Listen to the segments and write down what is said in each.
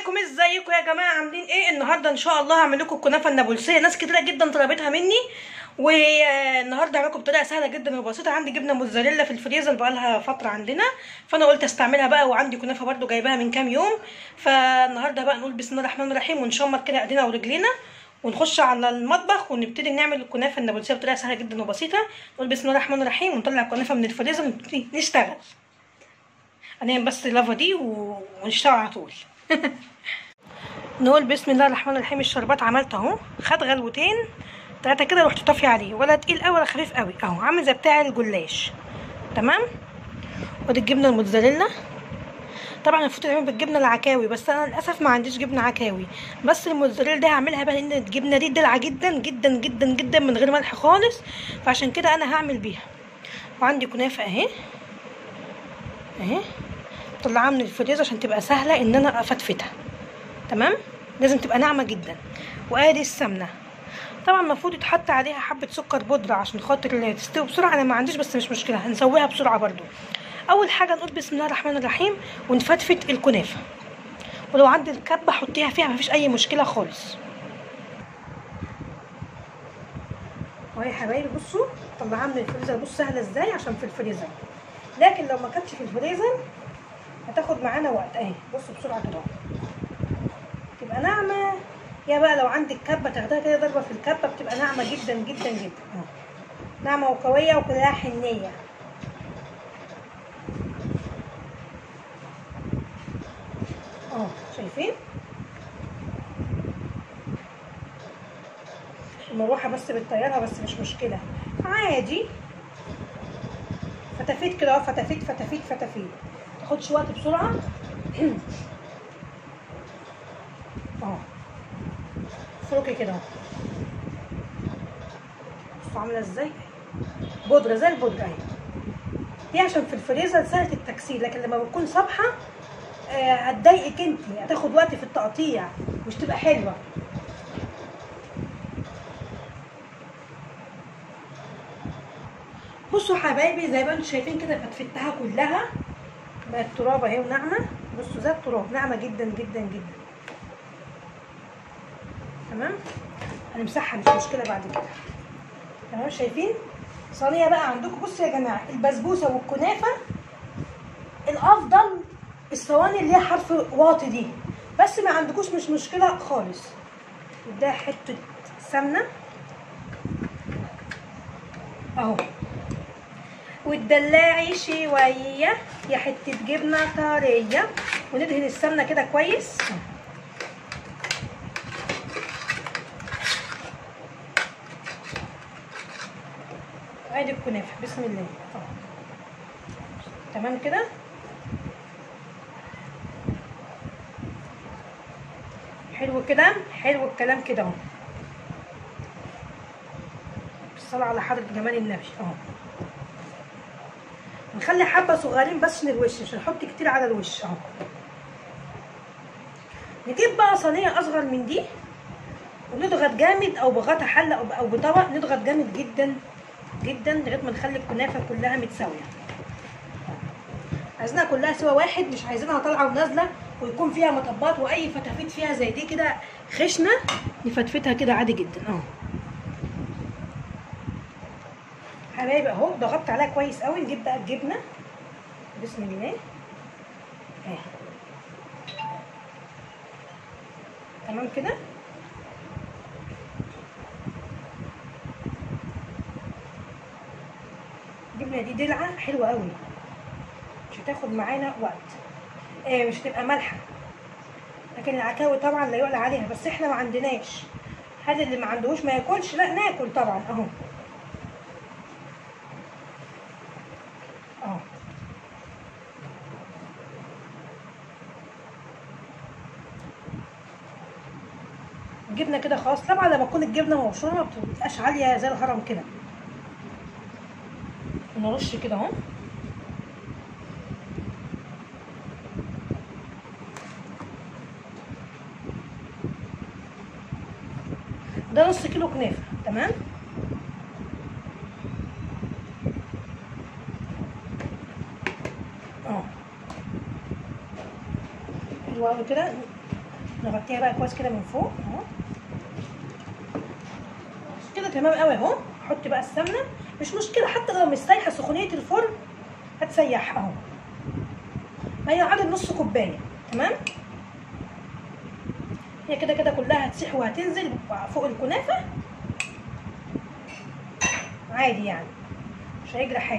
عليكم ازيكم يا جماعه عاملين ايه النهارده ان شاء الله هعمل لكم الكنافه النابلسيه ناس كتيره جدا طلبتها مني والنهارده هعمل لكم بطريقه سهله جدا وبسيطه عندي جبنه موتزاريلا في الفريزر بقالها فتره عندنا فانا قلت استعملها بقى وعندي كنافه برده جايباها من كام يوم فالنهارده بقى نقول بسم الله الرحمن الرحيم ونشمر كده ايدينا ورجلينا ونخش على المطبخ ونبتدي نعمل الكنافه النابلسيه بطريقه سهله جدا وبسيطه نقول بسم الله الرحمن الرحيم ونطلع الكنافه من الفريزر ونبتدي نشتغل هنعمل بس اللافه دي و- ونشتغل على طول نقول بسم الله الرحمن الرحيم الشربات عملت اهو خد غلوتين تلاتة كده رحت طافيه عليه ولا تقيل قوي ولا خفيف قوي اهو عامل زي بتاع الجلاش تمام ودي الجبنه الموتزاريلا طبعا المفروض تعمل بالجبنه العكاوي بس انا للاسف ما عنديش جبنه عكاوي بس الموتزاريلا دي هعملها بقى لان الجبنه دي دلعه جدا جدا جدا جدا من غير ملح خالص فعشان كده انا هعمل بيها وعندي كنافه اهي اهي طلعها من الفريزر عشان تبقى سهله ان انا افتفتها تمام لازم تبقى ناعمه جدا وادي السمنه طبعا المفروض يتحط عليها حبه سكر بودره عشان خاطر تستوي بسرعه انا ما عنديش بس مش مشكله هنسويها بسرعه برضو اول حاجه نقول بسم الله الرحمن الرحيم ونفتفت الكنافه ولو عندي الكبه حطيها فيها مفيش اي مشكله خالص وهي يا حبايبي بصوا طلعها من الفريزر بصوا سهله ازاي عشان في الفريزر لكن لو ما كانتش في الفريزر هتاخد معانا وقت اهي بصوا بسرعه كده تبقى ناعمه يا بقى لو عندك كبه تاخدها كده ضربه في الكبه بتبقى ناعمه جدا جدا جدا اهو ناعمه وقويه وكلها حنيه اه شايفين المروحه بس بتطيرها بس مش مشكله عادي فتافيت كده اهو فتافيت فتافيت فتافيت تاخدش وقت بسرعه اهو فروكي كده اهو بصوا عامله ازاي بودره زي البودره اهي دي عشان في الفريزر سهله التكسير لكن لما بتكون صبحه آه، هتضايقك انت هتاخد وقت في التقطيع مش تبقى حلوه بصوا حبايبي زي ما انتم شايفين كده فتفتها كلها بقت تراب اهي وناعمه بصوا زي التراب ناعمه جدا جدا جدا تمام هنمسحها مش مشكله بعد كده تمام شايفين صينيه بقى عندكم بصوا يا جماعه البسبوسه والكنافه الافضل الصواني اللي هي حرف واطي دي بس ما عندكوش مش مشكله خالص ده حته سمنه اهو وتدلعي شويه يا حته جبنه طريه وندهن السمنه كده كويس ادي الكنافه بسم الله اهو تمام كده حلو كده حلو الكلام كده اهو بالصلاة على حضرة جمال النبي اهو نخلي حبة صغيرين بس من الوش مش هنحط كتير على الوش اهو نجيب بقى صينية أصغر من دي ونضغط جامد أو بغطا حلة أو أو بطبق نضغط جامد جدا جدا لغاية ما نخلي الكنافة كلها متساوية عايزينها كلها سوا واحد مش عايزينها طالعة ونازلة ويكون فيها مطبات وأي فتافيت فيها زي دي كده خشنة نفتفتها كده عادي جدا اهو حبايبي اهو ضغطت عليها كويس قوي نجيب بقى الجبنه بسم الله اهي تمام كده الجبنه دي دلعه حلوه قوي مش هتاخد معانا وقت آه مش هتبقى مالحه لكن العكاوي طبعا لا يعلى عليها بس احنا ما عندناش هذا اللي ما عندهوش ما ياكلش لا ناكل طبعا اهو اه الجبنه كده خلاص طبعا لما تكون الجبنه مبشوره ما بتبقاش عاليه زي الهرم كده نرش كده اهو ده نص كيلو كنافه تمام اه حلو قوي كده نغطيها بقى كويس كده من فوق اهو كده تمام قوي اهو حط بقى السمنه مش مشكله حتى لو مش سايحه سخونيه الفرن هتسيحها اهو ما هي عدد نص كوبايه تمام هي كده كده كلها هتسيح وهتنزل فوق الكنافه عادي يعني مش هيجرى حاجه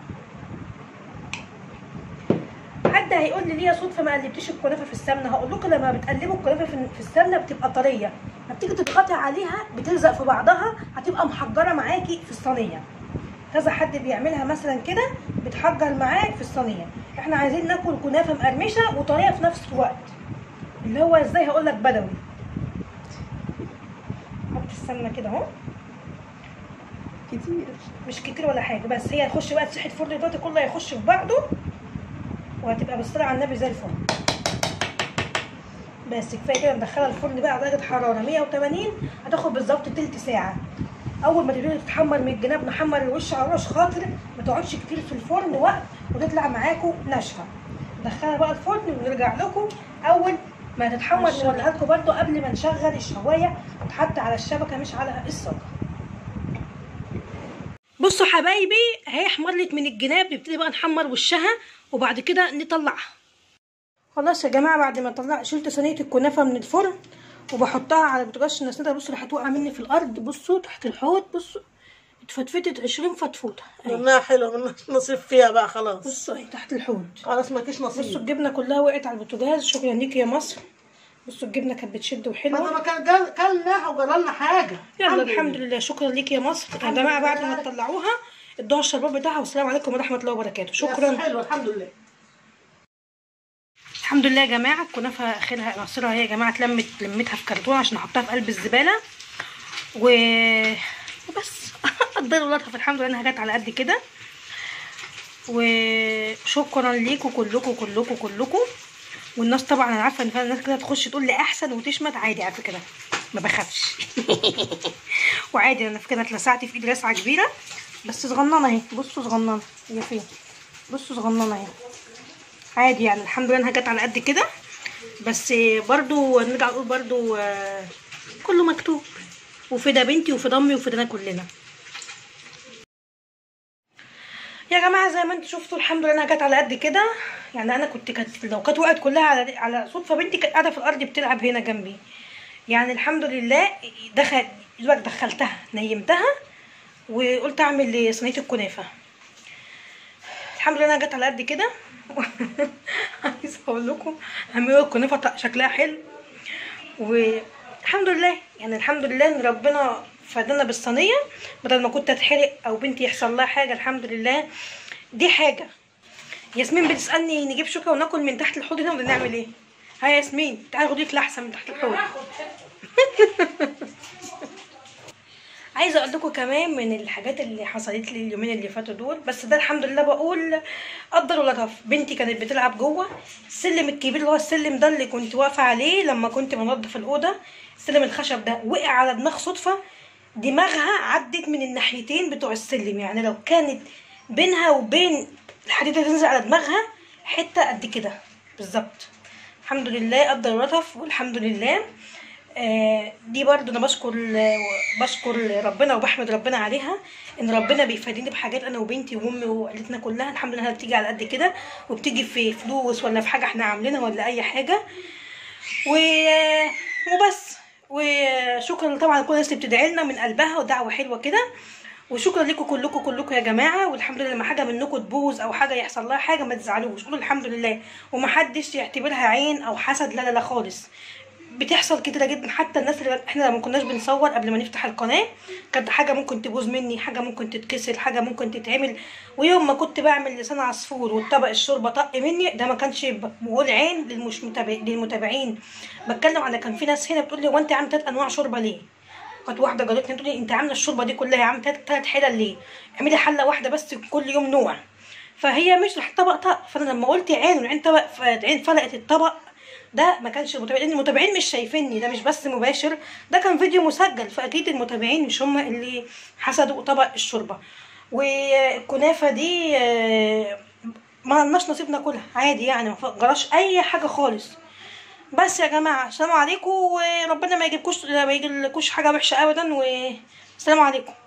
حد هيقول لي ليه يا صدفه ما قلبتيش الكنافه في السمنه هقول لكم لما بتقلبوا الكنافه في في السمنه بتبقى طريه لما بتيجي تضغطي عليها بتلزق في بعضها هتبقى محجره معاكي في الصينيه كذا حد بيعملها مثلا كده بتحجر معاه في الصينيه احنا عايزين ناكل كنافه مقرمشه وطريه في نفس الوقت اللي هو ازاي هقول لك بدوي حط السمنه كده اهو كتير مش كتير ولا حاجه بس هي هتخش بقى تسيح الفرن دلوقتي كله هيخش في بعضه وهتبقى بالصلاه على النبي زي الفل بس كفايه كده ندخلها الفرن بقى على درجه حراره 180 هتاخد بالظبط تلت ساعه اول ما تبتدي تتحمر من الجناب نحمر الوش على الوش خاطر ما تقعدش كتير في الفرن وقت وتطلع معاكم ناشفه ندخلها بقى الفرن ونرجع لكم اول ما تتحمر نوريها لكم برده قبل ما نشغل الشوايه وتحط على الشبكه مش على الصاجه بصوا حبايبي اهي احمرت من الجناب نبتدي بقى نحمر وشها وبعد كده نطلعها خلاص يا جماعه بعد ما طلعت شلت صينيه الكنافه من الفرن وبحطها على البوتاجاز عشان الناس بصوا اللي هتوقع مني في الارض بصوا تحت الحوض بصوا اتفتفتت 20 فتفوته اهي منها حلوه ملناش نصيب فيها بقى خلاص بصوا اهي تحت الحوض خلاص مالكيش بصوا نصيب الجبنه كلها وقعت على البوتاجاز شكرا ليكي يا مصر بصوا الجبنه كانت بتشد ما وحلوه انا كان جال- كلناها وجرالنا حاجه يلا الحمد لله شكرا ليكي يا مصر يا الحمد جماعه بعد لله. ما تطلعوها ادوها الشربات بتاعها والسلام عليكم ورحمه الله وبركاته شكرا شكرا حلوه الحمد لله الحمد لله يا جماعه الكنافه اخرها مصيرها هي يا جماعه اتلمت لميتها في كرتون عشان احطها في قلب الزباله و... وبس قدر لطف الحمد لله انها جت على قد كده وشكرا ليكم كلكم كلكم كلكم والناس طبعا انا عارفه ان فعلا الناس كده تخش تقول لي احسن وتشمت عادي على فكره ما بخافش وعادي انا فكره اتلسعت في ايدي لسعه كبيره بس صغننه اهي بصوا صغننه هي فين بصوا صغننه اهي عادي يعني الحمد لله انها جت على قد كده بس برضو نرجع نقول برضو آه، كله مكتوب وفدا بنتي وفدا امي وفدانا كلنا يا جماعه زي ما انتم شفتوا الحمد لله انها جت على قد كده يعني انا كنت كانت لو كانت وقعت كلها على على صدفه بنتي كانت قاعده في الارض بتلعب هنا جنبي يعني الحمد لله دخل دلوقتي دخلتها نيمتها وقلت اعمل صينيه الكنافه الحمد لله انها جت على قد كده عايزه اقول لكم عملوا الكنافه ط- شكلها حلو والحمد لله يعني الحمد لله ان ربنا فادنا بالصينيه بدل ما كنت اتحرق او بنتي يحصل لها حاجه الحمد لله دي حاجه ياسمين بتسالني نجيب شوكه وناكل من تحت الحوض هنا ولا نعمل ايه ها يا ياسمين تعالي خدي لك لحسه من تحت الحوض عايزه اقول لكم كمان من الحاجات اللي حصلت لي اليومين اللي فاتوا دول بس ده الحمد لله بقول قدر ولطف بنتي كانت بتلعب جوه السلم الكبير اللي هو السلم ده اللي كنت واقفه عليه لما كنت بنضف الاوضه السلم الخشب ده وقع على دماغ صدفه دماغها عدت من الناحيتين بتوع السلم يعني لو كانت بينها وبين الحديده اللي تنزل على دماغها حته قد كده بالظبط الحمد لله قدر ولطف والحمد لله آه، دي برضو انا بشكر بشكر ربنا وبحمد ربنا عليها ان ربنا بيفاديني بحاجات انا وبنتي وامي وعيلتنا كلها الحمد لله انها بتيجي على قد كده وبتيجي في فلوس ولا في حاجه احنا عاملينها ولا اي حاجه و... وبس وشكرا طبعا لكل الناس اللي بتدعي لنا من قلبها ودعوه حلوه كده وشكرا لكم كلكم كلكم يا جماعه والحمد لله لما حاجه منكم تبوظ او حاجه يحصل لها حاجه ما تزعلوش قولوا الحمد لله ومحدش يعتبرها عين او حسد لا لا لا خالص بتحصل كتيرة جدا حتى الناس اللي احنا لما كناش بنصور قبل ما نفتح القناة كانت حاجة ممكن تبوظ مني حاجة ممكن تتكسر حاجة ممكن تتعمل ويوم ما كنت بعمل لسان عصفور والطبق الشوربة طق مني ده ما كانش بقول عين للمش متابع للمتابعين بتكلم على كان في ناس هنا بتقول لي هو انت عامله تلات انواع شوربة ليه؟ كانت واحدة جارتني تقول لي انت عاملة الشوربة دي كلها يا عم تلات تلات حلل ليه؟ اعملي حلة واحدة بس كل يوم نوع فهي مش طبق طق فانا لما قلت عين والعين طبق عين فلقت الطبق ده ما كانش المتابعين لان المتابعين مش شايفيني ده مش بس مباشر ده كان فيديو مسجل فاكيد المتابعين مش هم اللي حسدوا طبق الشوربه والكنافه دي آه، ما لناش نصيب ناكلها عادي يعني ما جراش اي حاجه خالص بس يا جماعه السلام عليكم وربنا ما يجيبكوش ما يجيلكوش حاجه وحشه ابدا والسلام عليكم